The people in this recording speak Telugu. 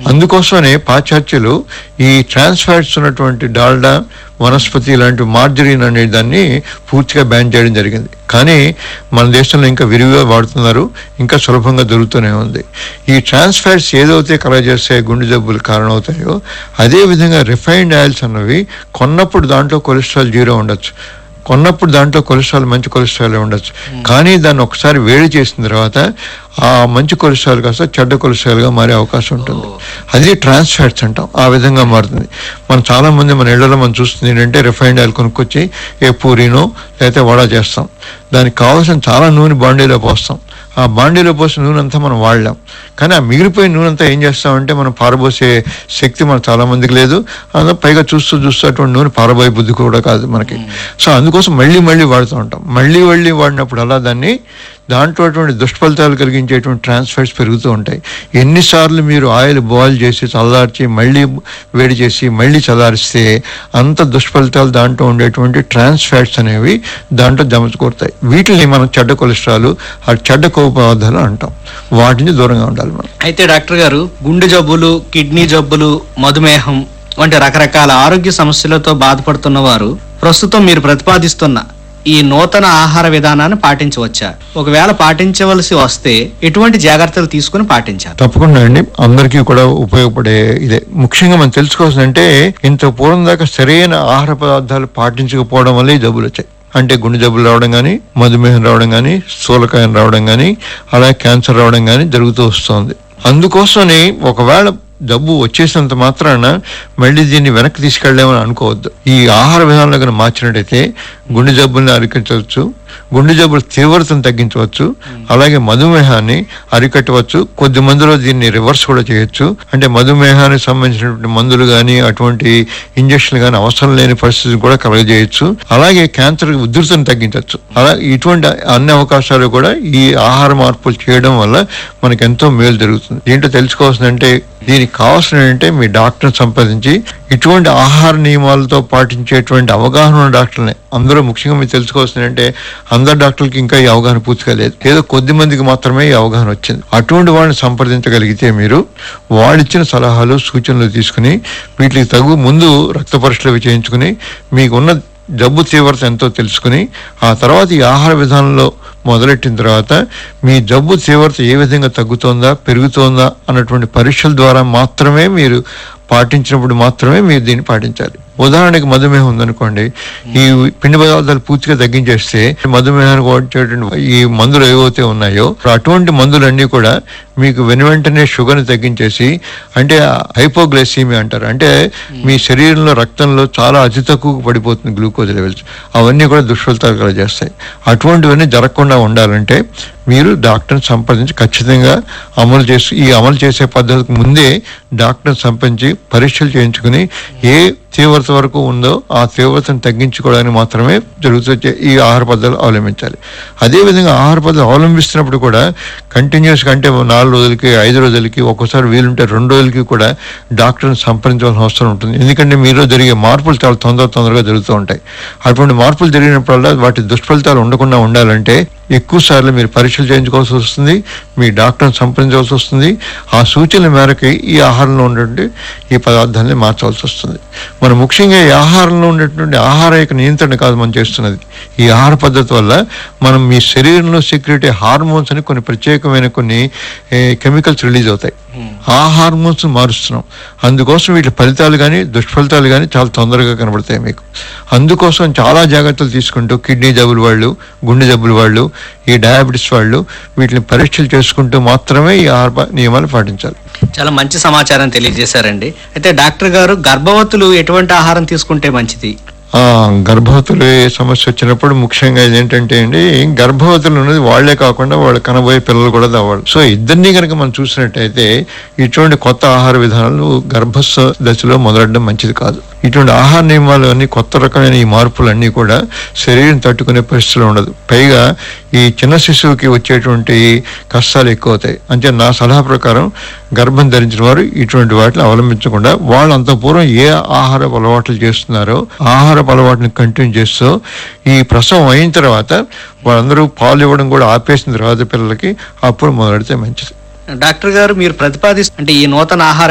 అందుకోసమనే పాశ్చాత్యులు ఈ ట్రాన్స్ ఫ్యాట్స్ ఉన్నటువంటి డాల్డా వనస్పతి ఇలాంటి మార్జరీన్ అనే దాన్ని పూర్తిగా బ్యాన్ చేయడం జరిగింది కానీ మన దేశంలో ఇంకా విరివిగా వాడుతున్నారు ఇంకా సులభంగా దొరుకుతూనే ఉంది ఈ ట్రాన్స్ ఫ్యాట్స్ ఏదైతే కలగజేస్తే గుండె జబ్బులు కారణమవుతాయో అదే విధంగా రిఫైన్డ్ ఆయిల్స్ అన్నవి కొన్నప్పుడు దాంట్లో కొలెస్ట్రాల్ జీరో ఉండొచ్చు కొన్నప్పుడు దాంట్లో కొలెస్ట్రాల్ మంచి కొలెస్ట్రాల్ ఉండొచ్చు కానీ దాన్ని ఒకసారి వేడి చేసిన తర్వాత ఆ మంచి కొలెస్ట్రాల్ కాస్త చెడ్డ కొలెస్ట్రాల్ గా మారే అవకాశం ఉంటుంది అది ట్రాన్స్ ఫ్యాట్స్ అంటాం ఆ విధంగా మారుతుంది మనం చాలా మంది మన ఇళ్లలో మనం చూస్తుంది ఏంటంటే రిఫైన్డ్ ఆయిల్ కొనుక్కొచ్చి ఏ పూరీనో లేకపోతే వడ చేస్తాం దానికి కావాల్సిన చాలా నూనె బాండీలో పోస్తాం ఆ బాండీలో పోసిన నూనె అంతా మనం వాడలేం కానీ ఆ మిగిలిపోయిన నూనె అంతా ఏం చేస్తామంటే మనం పారబోసే శక్తి మనకు చాలా మందికి లేదు అందులో పైగా చూస్తూ చూస్తూ అటువంటి నూనె పారబోయే బుద్ధి కూడా కాదు మనకి సో అందుకోసం మళ్ళీ మళ్ళీ వాడుతూ ఉంటాం మళ్ళీ మళ్ళీ వాడినప్పుడు అలా దాన్ని దాంట్లో అటువంటి దుష్ఫలితాలు కలిగించేటువంటి ట్రాన్స్ఫర్స్ పెరుగుతూ ఉంటాయి ఎన్నిసార్లు మీరు ఆయిల్ బాయిల్ చేసి చల్లార్చి మళ్ళీ వేడి చేసి మళ్ళీ చల్లారిస్తే అంత దుష్ఫలితాలు దాంట్లో ఉండేటువంటి ట్రాన్స్ ఫ్యాట్స్ అనేవి దాంట్లో జమకూరుతాయి వీటిని మనం చెడ్డ కొలెస్ట్రాల్ ఆ చెడ్డ కొవ్వు పదార్థాలు అంటాం వాటిని దూరంగా ఉండాలి మనం అయితే డాక్టర్ గారు గుండె జబ్బులు కిడ్నీ జబ్బులు మధుమేహం వంటి రకరకాల ఆరోగ్య సమస్యలతో బాధపడుతున్న వారు ప్రస్తుతం మీరు ప్రతిపాదిస్తున్న ఈ నూతన ఆహార విధానాన్ని పాటించవచ్చా ఒకవేళ పాటించవలసి వస్తే ఎటువంటి జాగ్రత్తలు తీసుకుని పాటించాలి తప్పకుండా అండి అందరికీ కూడా ఉపయోగపడే ఇదే ముఖ్యంగా మనం తెలుసుకోవాల్సిందంటే ఇంత పూర్వం దాకా సరైన ఆహార పదార్థాలు పాటించకపోవడం వల్ల ఈ జబ్బులు వచ్చాయి అంటే గుండె జబ్బులు రావడం కానీ మధుమేహం రావడం కానీ స్థూలకాయం రావడం కానీ అలాగే క్యాన్సర్ రావడం కానీ జరుగుతూ వస్తుంది అందుకోసమని ఒకవేళ జబ్బు వచ్చేసినంత మాత్రాన మళ్ళీ దీన్ని వెనక్కి తీసుకెళ్ళలేమని అనుకోవద్దు ఈ ఆహార విధానంలో కనుక మార్చినట్టయితే గుండె జబ్బుల్ని అరికట్టవచ్చు గుండె జబ్బుల తీవ్రతను తగ్గించవచ్చు అలాగే మధుమేహాన్ని అరికట్టవచ్చు కొద్ది మందిలో దీన్ని రివర్స్ కూడా చేయొచ్చు అంటే మధుమేహానికి సంబంధించినటువంటి మందులు కానీ అటువంటి ఇంజక్షన్లు కానీ అవసరం లేని పరిస్థితిని కూడా కలగజేయచ్చు అలాగే క్యాన్సర్ ఉధృతిని తగ్గించవచ్చు అలా ఇటువంటి అన్ని అవకాశాలు కూడా ఈ ఆహార మార్పులు చేయడం వల్ల మనకు ఎంతో మేలు జరుగుతుంది దీంట్లో తెలుసుకోవాల్సిందంటే దీనికి కావాల్సిన ఏంటంటే మీ డాక్టర్ని సంప్రదించి ఇటువంటి ఆహార నియమాలతో పాటించేటువంటి అవగాహన ఉన్న డాక్టర్ని అందరూ ముఖ్యంగా మీరు తెలుసుకోవాల్సింది అంటే అందరు డాక్టర్లకి ఇంకా ఈ అవగాహన పూర్తిగా లేదు ఏదో కొద్ది మందికి మాత్రమే ఈ అవగాహన వచ్చింది అటువంటి వాళ్ళని సంప్రదించగలిగితే మీరు వాళ్ళిచ్చిన సలహాలు సూచనలు తీసుకుని వీటికి తగు ముందు రక్త పరీక్షలు అవి చేయించుకుని మీకున్న జబ్బు తీవ్రత ఎంతో తెలుసుకుని ఆ తర్వాత ఈ ఆహార విధానంలో మొదలెట్టిన తర్వాత మీ జబ్బు తీవ్రత ఏ విధంగా తగ్గుతోందా పెరుగుతోందా అన్నటువంటి పరీక్షల ద్వారా మాత్రమే మీరు పాటించినప్పుడు మాత్రమే మీరు దీన్ని పాటించాలి ఉదాహరణకి మధుమేహం ఉందనుకోండి ఈ పిండి పదార్థాలు పూర్తిగా తగ్గించేస్తే మధుమేహానికి వచ్చేటువంటి ఈ మందులు ఏవైతే ఉన్నాయో అటువంటి మందులన్నీ కూడా మీకు వెను వెంటనే షుగర్ని తగ్గించేసి అంటే హైపోగ్లైసీమియా అంటారు అంటే మీ శరీరంలో రక్తంలో చాలా అతి తక్కువ పడిపోతుంది గ్లూకోజ్ లెవెల్స్ అవన్నీ కూడా దుష్ఫలితాలు కలగజేస్తాయి అటువంటివన్నీ జరగకుండా ఉండాలంటే మీరు డాక్టర్ని సంప్రదించి ఖచ్చితంగా అమలు చేసి ఈ అమలు చేసే పద్ధతికి ముందే డాక్టర్ని సంప్రదించి పరీక్షలు చేయించుకుని ఏ తీవ్రత వరకు ఉందో ఆ తీవ్రతను తగ్గించుకోవడానికి మాత్రమే జరుగుతూ ఈ ఆహార పద్ధతులు అవలంబించాలి అదేవిధంగా ఆహార పద్ధతులు అవలంబిస్తున్నప్పుడు కూడా కంటిన్యూస్గా అంటే నాలుగు రోజులకి ఐదు రోజులకి ఒక్కోసారి వీలుంటే రెండు రోజులకి కూడా డాక్టర్ని సంప్రదించవలసిన అవసరం ఉంటుంది ఎందుకంటే మీలో జరిగే మార్పులు చాలా తొందర తొందరగా జరుగుతూ ఉంటాయి అటువంటి మార్పులు జరిగినప్పుడల్లా వాటి దుష్ఫలితాలు ఉండకుండా ఉండాలంటే ఎక్కువ సార్లు మీరు పరీక్షలు చేయించుకోవాల్సి వస్తుంది మీ డాక్టర్ని సంప్రదించవలసి వస్తుంది ఆ సూచనల మేరకు ఈ ఆహారంలో ఉన్నటువంటి ఈ పదార్థాన్ని మార్చవలసి వస్తుంది మనం ముఖ్యంగా ఈ ఆహారంలో ఉండేటువంటి ఆహార యొక్క నియంత్రణ కాదు మనం చేస్తున్నది ఈ ఆహార పద్ధతి వల్ల మనం మీ శరీరంలో సెక్యూరిటీ హార్మోన్స్ అని కొన్ని ప్రత్యేకమైన కొన్ని కెమికల్స్ రిలీజ్ అవుతాయి ఆ హార్మోన్స్ మారుస్తున్నాం అందుకోసం వీటి ఫలితాలు కానీ దుష్ఫలితాలు కానీ చాలా తొందరగా కనబడతాయి మీకు అందుకోసం చాలా జాగ్రత్తలు తీసుకుంటూ కిడ్నీ జబ్బులు వాళ్ళు గుండె జబ్బులు వాళ్ళు ఈ డయాబెటీస్ వాళ్ళు వీటిని పరీక్షలు చేసుకుంటూ మాత్రమే ఈ ఆహార ప- నియమాలు పాటించాలి చాలా మంచి సమాచారం తెలియజేశారండి అయితే డాక్టర్ గారు గర్భవతులు ఎటువంటి ఆహారం తీసుకుంటే మంచిది ఆ గర్భవతులు ఏ సమస్య వచ్చినప్పుడు ముఖ్యంగా ఏంటంటే అండి గర్భవతులు ఉన్నది వాళ్లే కాకుండా వాళ్ళు కనబోయే పిల్లలు కూడా అవ్వాలి సో ఇద్దరిని కనుక మనం చూసినట్టయితే ఇటువంటి కొత్త ఆహార విధానాలు గర్భస్థ దశలో మొదలడడం మంచిది కాదు ఇటువంటి ఆహార నియమాలు అన్ని కొత్త రకమైన ఈ మార్పులన్నీ కూడా శరీరం తట్టుకునే పరిస్థితులు ఉండదు పైగా ఈ చిన్న శిశువుకి వచ్చేటువంటి కష్టాలు ఎక్కువ అవుతాయి అంటే నా సలహా ప్రకారం గర్భం ధరించిన వారు ఇటువంటి వాటిని అవలంబించకుండా వాళ్ళు అంత పూర్వం ఏ ఆహార అలవాట్లు చేస్తున్నారో ఆహార అలవాటుని కంటిన్యూ చేస్తూ ఈ ప్రసవం అయిన తర్వాత వాళ్ళందరూ పాలు ఇవ్వడం కూడా ఆపేసిన తర్వాత పిల్లలకి అప్పుడు మొదలెడితే మంచిది డాక్టర్ గారు మీరు ప్రతిపాదిస్తూ అంటే ఈ నూతన ఆహార